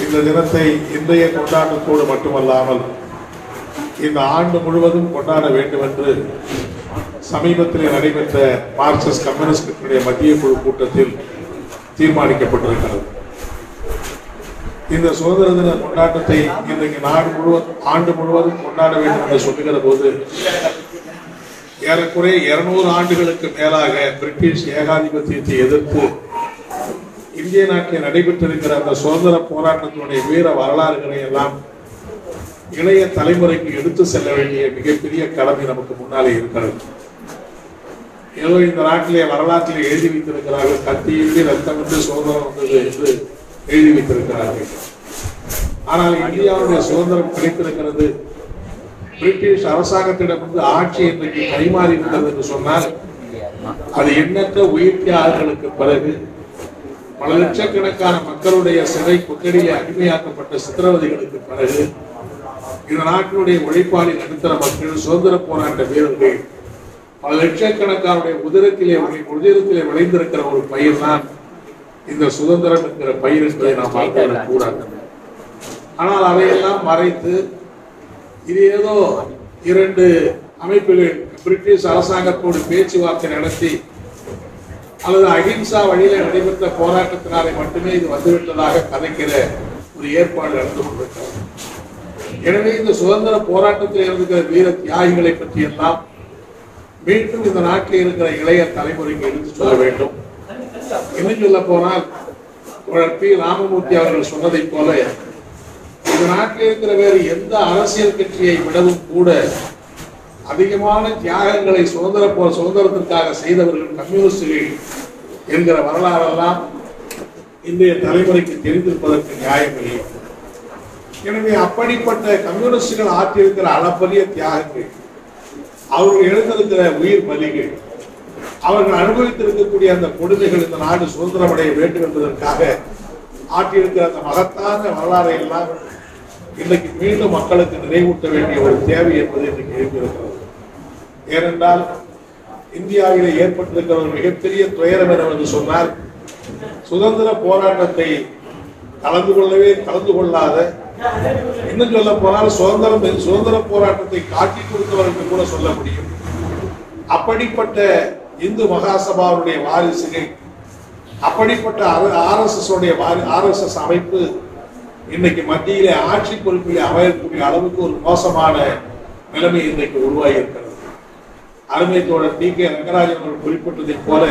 இந்த தினத்தை இன்றைய கொண்டாட்டத்தோடு மட்டுமல்லாமல் இந்த ஆண்டு முழுவதும் கொண்டாட வேண்டும் என்று சமீபத்தில் நடைபெற்ற மார்க்சிஸ்ட் கம்யூனிஸ்ட் கட்சியுடைய மத்திய குழு கூட்டத்தில் தீர்மானிக்கப்பட்டிருக்கிறது இந்த சுதந்திர தின கொண்டாட்டத்தை இன்றைக்கு நாடு முழுவதும் ஆண்டு முழுவதும் கொண்டாட வேண்டும் என்று சொல்லுகிற போது ஏறக்குறைய இருநூறு ஆண்டுகளுக்கு மேலாக பிரிட்டிஷ் ஏகாதிபத்தியத்தை எதிர்த்து இந்திய நாட்டில் நடைபெற்றிருக்கிற அந்த சுதந்திர போராட்டத்தினுடைய வீர வரலாறுகளை எல்லாம் இளைய தலைமுறைக்கு எடுத்து செல்ல வேண்டிய மிகப்பெரிய கடமை நமக்கு முன்னாலே இருக்கிறது ஏதோ இந்த நாட்டிலே வரலாற்றிலே எழுதி வைத்திருக்கிறார்கள் கத்தியின்றி ரத்தமின்றி சுதந்திரம் வந்தது என்று எழுதி வைத்திருக்கிறார்கள் ஆனால் இந்தியாவுடைய சுதந்திரம் கிடைத்திருக்கிறது பிரிட்டிஷ் அரசாங்கத்திடமிருந்து ஆட்சி இன்றைக்கு கைமாறி இருக்கிறது என்று சொன்னால் அது எண்ணற்ற உயிர் தியாகங்களுக்கு பிறகு பல லட்சக்கணக்கான மக்களுடைய சிறை கொத்தடியிலே அடிமையாக்கப்பட்ட சித்திரவதைகளுக்கு பிறகு இந்த நாட்டினுடைய உழைப்பாளி நடுத்தர மக்கள் சுதந்திர போராட்ட வீரர்கள் பல லட்சக்கணக்கானுடைய உதிரத்திலே உதிரத்திலே விளைந்திருக்கிற ஒரு பயிர் தான் இந்த சுதந்திரம் என்கிற பயிர் என்பதை நாம் பார்த்துவிடக் கூடாது ஆனால் அதையெல்லாம் மறைத்து இது ஏதோ இரண்டு அமைப்புகள் பிரிட்டிஷ் அரசாங்கத்தோடு பேச்சுவார்த்தை நடத்தி அல்லது அகிம்சா வழியில நடைபெற்ற போராட்டத்தினாலே மட்டுமே இது வந்துவிட்டதாக கதைக்கிற ஒரு ஏற்பாடு நடந்து கொண்டிருக்கிறது எனவே இந்த சுதந்திர போராட்டத்தில் இருக்கிற வீர தியாகிகளை பற்றி எல்லாம் மீண்டும் இந்த நாட்டில் இருக்கிற இளைய தலைமுறைக்கு எடுத்து சொல்ல வேண்டும் இன்னும் சொல்ல போனால் தோழர் பி ராமமூர்த்தி அவர்கள் சொன்னதைப் போல இந்த நாட்டில் இருக்கிற வேறு எந்த அரசியல் கட்சியை விடவும் கூட அதிகமான தியாகங்களை சுதந்திர போ சுதந்திரத்திற்காக செய்தவர்கள் கம்யூனிஸ்டுகள் என்கிற வரலாறெல்லாம் இன்றைய தலைமுறைக்கு தெரிந்திருப்பதற்கு நியாயமில்லை எனவே அப்படிப்பட்ட கம்யூனிஸ்டுகள் ஆற்றியிருக்கிற அளப்பரிய தியாகங்கள் அவர்கள் எழுந்திருக்கிற உயிர் பலிகள் அவர்கள் அனுபவித்திருக்கக்கூடிய அந்த கொடுமைகள் இந்த நாடு சுதந்திரமடைய வேண்டும் என்பதற்காக ஆற்றியிருக்கிற அந்த மகத்தான வரலாறை எல்லாம் இன்றைக்கு மீண்டும் மக்களுக்கு நினைவூட்ட வேண்டிய ஒரு தேவை என்பது இன்றைக்கு எழுப்பியிருக்கிறது ஏனென்றால் இந்தியாவிலே ஏற்பட்டிருக்கிற ஒரு மிகப்பெரிய துயரம் என்னவென்று சொன்னால் சுதந்திர போராட்டத்தை கலந்து கொள்ளவே கலந்து கொள்ளாத இன்னும் சொல்ல போனால் சுதந்திரம் சுதந்திர போராட்டத்தை காட்டி கொடுத்தவர்கள் கூட சொல்ல முடியும் அப்படிப்பட்ட இந்து மகாசபாவுடைய வாரிசுகள் அப்படிப்பட்ட ஆர் எஸ் எஸ் உடைய ஆர் எஸ் எஸ் அமைப்பு இன்னைக்கு மத்தியிலே ஆட்சி பொறுப்பிலே அமையக்கூடிய அளவுக்கு ஒரு மோசமான நிலைமை இன்றைக்கு உருவாகி இருக்கிறது அருமை தோழர் டி கே ரங்கராஜன் அவர்கள் குறிப்பிட்டதைப் போல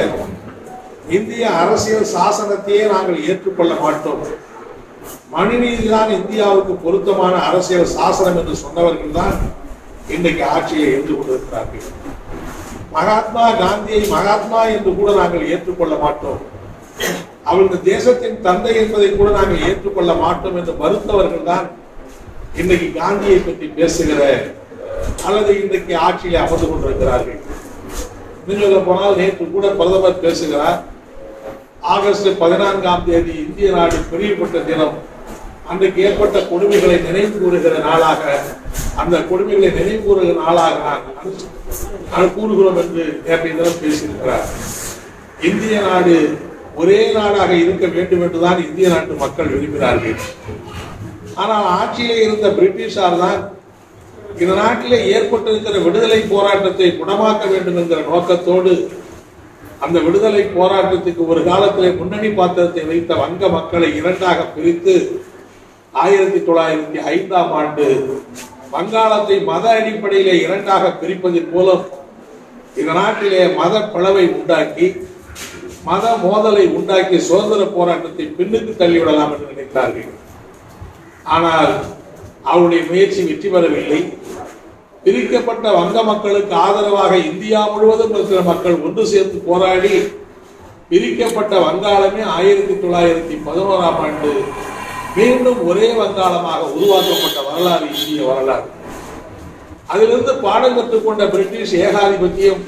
இந்திய அரசியல் சாசனத்தையே நாங்கள் ஏற்றுக்கொள்ள மாட்டோம் மனுநீதி தான் இந்தியாவுக்கு பொருத்தமான அரசியல் சாசனம் என்று சொன்னவர்கள் தான் இன்றைக்கு ஆட்சியை இருந்து கொண்டிருக்கிறார்கள் மகாத்மா காந்தியை மகாத்மா என்று கூட நாங்கள் ஏற்றுக்கொள்ள மாட்டோம் அவர்கள் தேசத்தின் தந்தை என்பதை கூட நாங்கள் ஏற்றுக்கொள்ள மாட்டோம் என்று மறுத்தவர்கள் தான் இன்றைக்கு காந்தியை பற்றி பேசுகிற அல்லது இன்றைக்கு ஆட்சியில் அமர்ந்து கொண்டிருக்கிறார்கள் இன்னும் சொல்ல போனால் நேற்று கூட பிரதமர் பேசுகிறார் ஆகஸ்ட் பதினான்காம் தேதி இந்திய நாடு பிரிவுபட்ட தினம் அன்றைக்கு ஏற்பட்ட கொடுமைகளை நினைவு கூறுகிற நாளாக அந்த கொடுமைகளை நினைவு கூறுகிற நாளாக நான் கூறுகிறோம் என்று நேற்றைய தினம் பேசியிருக்கிறார் இந்திய நாடு ஒரே நாடாக இருக்க வேண்டும் என்றுதான் இந்திய நாட்டு மக்கள் விரும்பினார்கள் ஆனால் ஆட்சியிலே இருந்த பிரிட்டிஷார் தான் இந்த நாட்டிலே ஏற்பட்டிருக்கிற விடுதலை போராட்டத்தை குணமாக்க வேண்டும் என்கிற நோக்கத்தோடு அந்த விடுதலை போராட்டத்துக்கு ஒரு காலத்திலே முன்னணி பாத்திரத்தை வைத்த வங்க மக்களை இரண்டாக பிரித்து ஆயிரத்தி தொள்ளாயிரத்தி ஐந்தாம் ஆண்டு வங்காளத்தை மத அடிப்படையிலே இரண்டாக பிரிப்பதன் மூலம் இந்த நாட்டிலே மத பிளவை உண்டாக்கி மத மோதலை உண்டாக்கி சுதந்திர போராட்டத்தை பின்னுக்கு தள்ளிவிடலாம் என்று நினைத்தார்கள் ஆனால் அவருடைய முயற்சி வெற்றி பெறவில்லை பிரிக்கப்பட்ட வங்க மக்களுக்கு ஆதரவாக இந்தியா முழுவதும் இருக்கிற மக்கள் ஒன்று சேர்ந்து போராடி பிரிக்கப்பட்ட வங்காளமே ஆயிரத்தி தொள்ளாயிரத்தி பதினோராம் ஆண்டு மீண்டும் ஒரே வங்காளமாக உருவாக்கப்பட்ட வரலாறு இந்திய வரலாறு அதிலிருந்து பாடம் கற்றுக்கொண்ட பிரிட்டிஷ் ஏகாதிபத்தியம்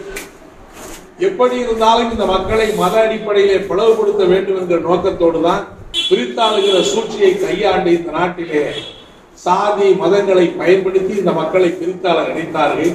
எப்படி இருந்தாலும் இந்த மக்களை மத அடிப்படையிலே பிளவுபடுத்த வேண்டும் என்கிற நோக்கத்தோடு தான் பிரித்தாளுகிற சூழ்ச்சியை கையாண்டு இந்த நாட்டிலே சாதி மதங்களை பயன்படுத்தி இந்த மக்களை பிரித்தாள நினைத்தார்கள்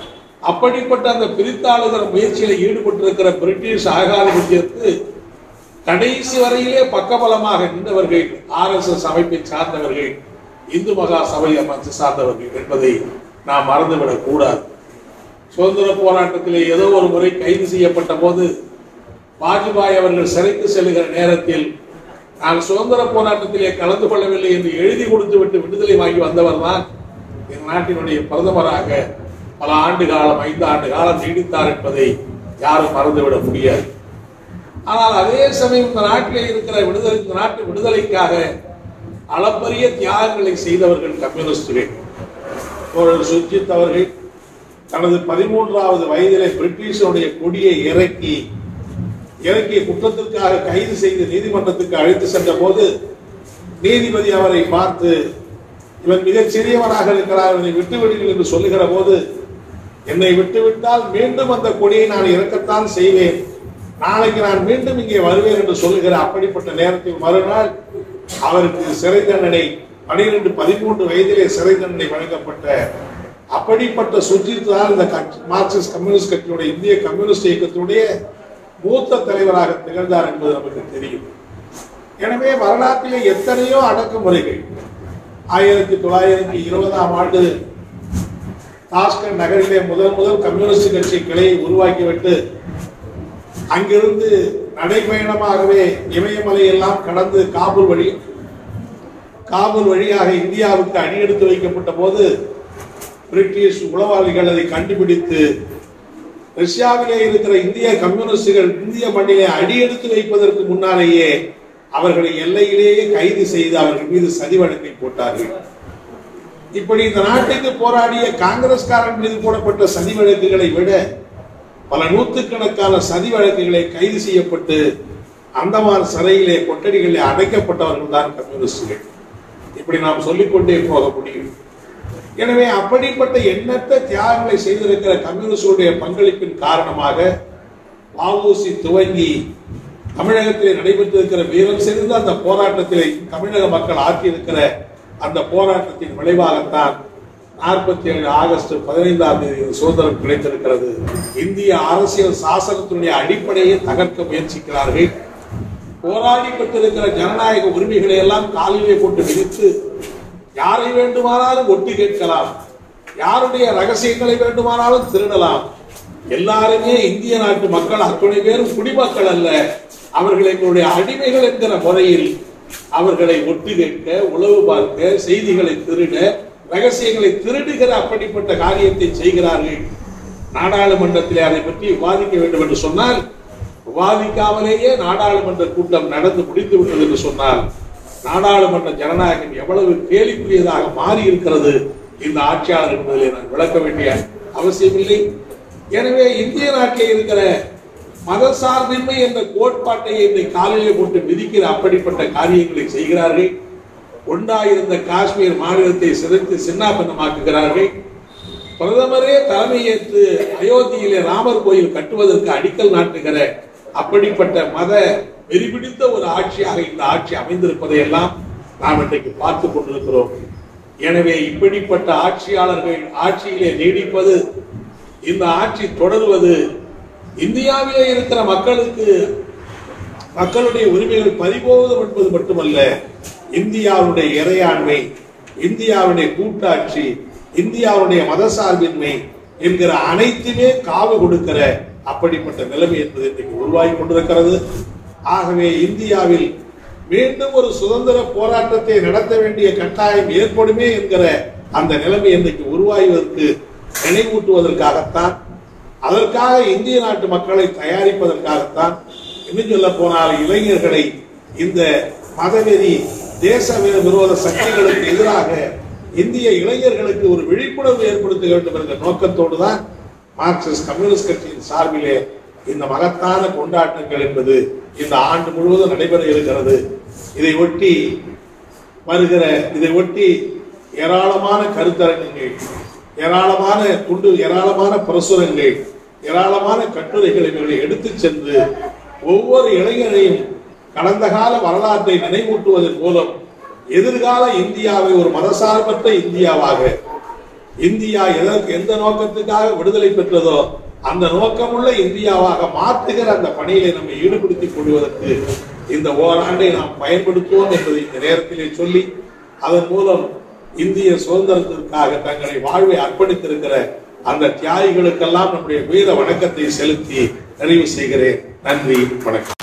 அப்படிப்பட்ட அந்த பிரித்தாளுகிற முயற்சியில் ஈடுபட்டிருக்கிற பிரிட்டிஷ் ஆகாதிபத்தியத்து கடைசி வரையிலே பக்கபலமாக நின்றவர்கள் ஆர் எஸ் எஸ் அமைப்பை சார்ந்தவர்கள் இந்து மகா சபை அமைச்சு சார்ந்தவர்கள் என்பதை நாம் மறந்துவிடக் கூடாது சுதந்திர போராட்டத்திலே ஏதோ ஒரு முறை கைது செய்யப்பட்ட போது வாஜ்பாய் அவர்கள் சிறைக்கு செல்லுகிற நேரத்தில் நான் சுதந்திர போராட்டத்திலே கலந்து கொள்ளவில்லை என்று எழுதி கொடுத்து விட்டு விடுதலை வாங்கி வந்தவர் தான் என் நாட்டினுடைய பிரதமராக பல ஆண்டு காலம் ஐந்து ஆண்டு காலம் நீடித்தார் என்பதை யாரும் மறந்துவிட முடியாது ஆனால் அதே சமயம் இந்த நாட்டிலே இருக்கிற விடுதலை இந்த நாட்டு விடுதலைக்காக அளப்பரிய தியாகங்களை செய்தவர்கள் கம்யூனிஸ்டுகள் தோழர் சுர்ஜித் அவர்கள் தனது பதிமூன்றாவது வயதிலே பிரிட்டிஷனுடைய கொடியை இறக்கி இறக்கிய குற்றத்திற்காக கைது செய்து நீதிமன்றத்துக்கு அழைத்து சென்ற போது நீதிபதி அவரை பார்த்து இவன் மிகச் சிறியவனாக இருக்கிறார் இவனை விட்டுவிடுங்கள் என்று சொல்லுகிற போது என்னை விட்டுவிட்டால் மீண்டும் அந்த கொடியை நான் இறக்கத்தான் செய்வேன் நாளைக்கு நான் மீண்டும் இங்கே வருவேன் என்று சொல்லுகிற அப்படிப்பட்ட நேரத்தில் மறுநாள் அவருக்கு சிறை தண்டனை பனிரெண்டு பதிமூன்று வயதிலே சிறை தண்டனை வழங்கப்பட்ட அப்படிப்பட்ட சுஜித் தான் இந்த கட்சி- மார்க்சிஸ்ட் கம்யூனிஸ்ட் கட்சியுடைய இந்திய கம்யூனிஸ்ட் இயக்கத்தினுடைய மூத்த தலைவராக திகழ்ந்தார் என்பது நமக்கு தெரியும் எனவே வரலாற்றிலே எத்தனையோ அடக்குமுறைகள் ஆயிரத்தி தொள்ளாயிரத்தி இருபதாம் ஆண்டு தாஸ்கண்ட் நகரிலே முதல் முதல் கம்யூனிஸ்ட் கட்சி கிளையை உருவாக்கிவிட்டு அங்கிருந்து நடைபயணமாகவே இமயமலை எல்லாம் கடந்து காபூல் வழி காபூல் வழியாக இந்தியாவுக்கு அடியெடுத்து வைக்கப்பட்ட போது பிரிட்டிஷ் உளவாளிகள் அதை கண்டுபிடித்து ரஷ்யாவிலே இருக்கிற இந்திய கம்யூனிஸ்டுகள் இந்திய மண்ணிலே அடியெடுத்து வைப்பதற்கு முன்னாலேயே அவர்களை எல்லையிலேயே கைது செய்து அவர்கள் மீது சதி வழக்கை போட்டார்கள் இப்படி இந்த நாட்டுக்கு போராடிய காங்கிரஸ்காரன் மீது போடப்பட்ட சதி வழக்குகளை விட பல நூற்றுக்கணக்கான சதி வழக்குகளை கைது செய்யப்பட்டு அந்தமான் சிறையிலே கொட்டடிகளிலே அடைக்கப்பட்டவர்கள் தான் கம்யூனிஸ்டுகள் இப்படி நாம் சொல்லிக்கொண்டே போக முடியும் எனவே அப்படிப்பட்ட எண்ணற்ற தியாகங்களை செய்திருக்கிற கம்யூனிஸ்டுடைய பங்களிப்பின் காரணமாக வஉசி துவங்கி தமிழகத்திலே நடைபெற்றிருக்கிற வீரம் செறிந்த அந்த போராட்டத்திலே தமிழக மக்கள் ஆற்றியிருக்கிற அந்த போராட்டத்தின் விளைவாகத்தான் நாற்பத்தி ஏழு ஆகஸ்ட் பதினைந்தாம் தேதி சுதந்திரம் கிடைத்திருக்கிறது இந்திய அரசியல் சாசனத்தினுடைய அடிப்படையை தகர்க்க முயற்சிக்கிறார்கள் போராடி பெற்றிருக்கிற ஜனநாயக உரிமைகளை எல்லாம் காலிலே போட்டு விதித்து யாரை வேண்டுமானாலும் ஒட்டு கேட்கலாம் யாருடைய ரகசியங்களை வேண்டுமானாலும் திருடலாம் எல்லாருமே இந்திய நாட்டு மக்கள் அத்துணை பேரும் குடிமக்கள் அல்ல அவர்கள் எங்களுடைய அடிமைகள் என்கிற முறையில் அவர்களை ஒட்டு கேட்க உளவு பார்க்க செய்திகளை திருட ரகசியங்களை திருடுகிற அப்படிப்பட்ட காரியத்தை செய்கிறார்கள் நாடாளுமன்றத்திலே அதை பற்றி விவாதிக்க வேண்டும் என்று சொன்னால் விவாதிக்காமலேயே நாடாளுமன்ற கூட்டம் நடந்து முடிந்து விட்டது என்று சொன்னால் நாடாளுமன்ற ஜனநாயகம் எவ்வளவு கேலிக்குரியதாக மாறி இருக்கிறது இந்த ஆட்சியாளர் என்பதிலே நான் விளக்க வேண்டிய அவசியமில்லை எனவே இந்திய நாட்டில் இருக்கிற மதசார்பின்மை என்ற கோட்பாட்டை இந்த காலிலே போட்டு மிதிக்கிற அப்படிப்பட்ட காரியங்களை செய்கிறார்கள் ஒன்றாயிருந்த காஷ்மீர் மாநிலத்தை சிதைத்து சின்னாபன்னமாக்குகிறார்கள் பிரதமரே தலைமையேற்று அயோத்தியிலே ராமர் கோயில் கட்டுவதற்கு அடிக்கல் நாட்டுகிற அப்படிப்பட்ட மத வெறிபிடித்த ஒரு ஆட்சியாக இந்த ஆட்சி அமைந்திருப்பதை எல்லாம் நாம் இன்றைக்கு பார்த்து கொண்டிருக்கிறோம் எனவே இப்படிப்பட்ட ஆட்சியாளர்கள் ஆட்சியிலே நீடிப்பது இந்த ஆட்சி தொடர்வது இந்தியாவிலே இருக்கிற மக்களுக்கு மக்களுடைய உரிமைகள் பறிபோவது என்பது மட்டுமல்ல இந்தியாவுடைய இறையாண்மை இந்தியாவுடைய கூட்டாட்சி இந்தியாவுடைய மதசார்பின்மை என்கிற அனைத்துமே காவு கொடுக்கிற அப்படிப்பட்ட நிலைமை என்பது இன்றைக்கு உருவாகி கொண்டிருக்கிறது ஆகவே இந்தியாவில் மீண்டும் ஒரு சுதந்திர போராட்டத்தை நடத்த வேண்டிய கட்டாயம் ஏற்படுமே என்கிற அந்த நிலைமை இன்றைக்கு உருவாகுவதற்கு நினைவூட்டுவதற்காகத்தான் அதற்காக இந்திய நாட்டு மக்களை தயாரிப்பதற்காகத்தான் இன்னும் சொல்ல போனால் இளைஞர்களை இந்த மதவெறி தேச வி- விரோத சக்திகளுக்கு எதிராக இந்திய இளைஞர்களுக்கு ஒரு விழிப்புணர்வு ஏற்படுத்த வேண்டும் என்ற நோக்கத்தோடு தான் மார்க்சிஸ்ட் கம்யூனிஸ்ட் கட்சியின் சார்பிலே இந்த மகத்தான கொண்டாட்டங்கள் என்பது இந்த ஆண்டு முழுவதும் நடைபெற இருக்கிறது இதை ஒட்டி வருகிற இதை ஒட்டி ஏராளமான கருத்தரங்குகள் ஏராளமான துண்டு ஏராளமான பிரசுரங்கள் ஏராளமான கட்டுரைகள் இவர்களை எடுத்துச் சென்று ஒவ்வொரு இளைஞரையும் கடந்த கால வரலாற்றை நினைவூட்டுவதன் மூலம் எதிர்கால இந்தியாவை ஒரு மதசார்பற்ற இந்தியாவாக இந்தியா எதற்கு எந்த நோக்கத்துக்காக விடுதலை பெற்றதோ அந்த நோக்கமுள்ள இந்தியாவாக மாற்றுகிற அந்த பணியிலே நம்மை ஈடுபடுத்திக் கொள்வதற்கு இந்த ஓராண்டை நாம் பயன்படுத்துவோம் என்பதை இந்த நேரத்திலே சொல்லி அதன் மூலம் இந்திய சுதந்திரத்திற்காக தங்களை வாழ்வை அர்ப்பணித்திருக்கிற அந்த தியாகிகளுக்கெல்லாம் நம்முடைய வீர வணக்கத்தை செலுத்தி நிறைவு செய்கிறேன் நன்றி வணக்கம்